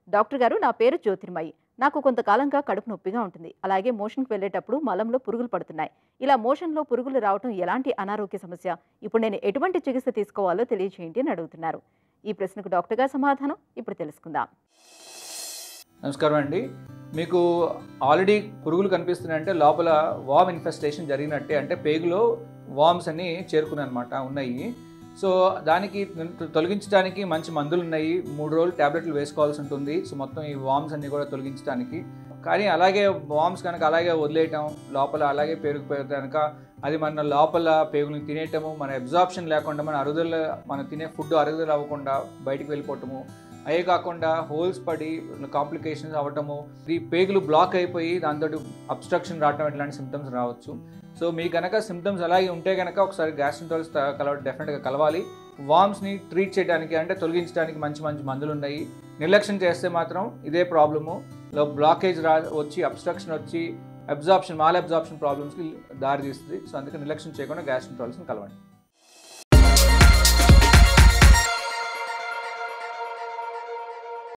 doctor గారు నా పేరు జ్యోతిర్మయి నాకు కొంతకాలంగా కడుపు నొప్పిగా ఉంటుంది అలాగే మోషన్కి వెళ్ళేటప్పుడు మలంలో పురుగులు పడుతున్నాయి ఇలా మోషన్లో పురుగులు రావటం ఎలాంటి అనారోగ్య సమస్య ఇప్పుడు నేను ఎటువంటి చికిత్స తీసుకోవాలో తెలియచేయండి అని అడుగుతున్నారు ఈ ప్రశ్నకు డాక్టర్ గారు సమాధానం ఇప్పుడు తెలుసుకుందాం నమస్కారం అండి మీకు ఆల్రెడీ పురుగులు కనిపిస్తున్నాయంటే లోపల వామ్ ఇన్ఫెస్టేషన్ జరిగినట్టే అంటే పేగులో వామ్స్ అన్ని చేరుకున్నాయి అనమాట ఉన్నాయి సో దానికి తొలగించడానికి మంచి మందులు ఉన్నాయి మూడు రోజులు ట్యాబ్లెట్లు వేసుకోవాల్సి ఉంటుంది సో మొత్తం ఈ వామ్స్ అన్ని కూడా తొలగించడానికి కానీ అలాగే వామ్స్ కనుక అలాగే వదిలేయటం లోపల అలాగే పేరుకుపోతే కనుక అది మన లోపల పేగులను తినేయటము మన అబ్జార్ప్షన్ లేకుండా మన అరుగుదల మన తినే ఫుడ్ అరుగుదల అవ్వకుండా బయటికి వెళ్ళిపోవటము అదే కాకుండా హోల్స్ పడి కాంప్లికేషన్స్ అవ్వటము ఈ పేగులు బ్లాక్ అయిపోయి దాంతో అబ్స్ట్రక్షన్ రావటం ఇట్లాంటి సిమ్టమ్స్ రావచ్చు సో మీ కనుక సిమ్టమ్స్ అలాగే ఉంటే కనుక ఒకసారి గ్యాస్ట్రంటాలజిస్ట్ కలవ డెఫినెట్గా కలవాలి వామ్స్ని ట్రీట్ చేయడానికి అంటే తొలగించడానికి మంచి మంచి మందులు ఉన్నాయి నిర్లక్ష్యం చేస్తే మాత్రం ఇదే ప్రాబ్లము లో బ్లాకేజ్ రా వచ్చి అబ్స్ట్రక్షన్ వచ్చి అబ్జార్ప్షన్ మాల్ అబ్జార్ప్షన్ ప్రాబ్లమ్స్కి దారి తీస్తుంది సో అందుకే నిర్లక్ష్యం చేయకుండా గ్యాస్ట్రంటాలజిస్ట్ని కలవండి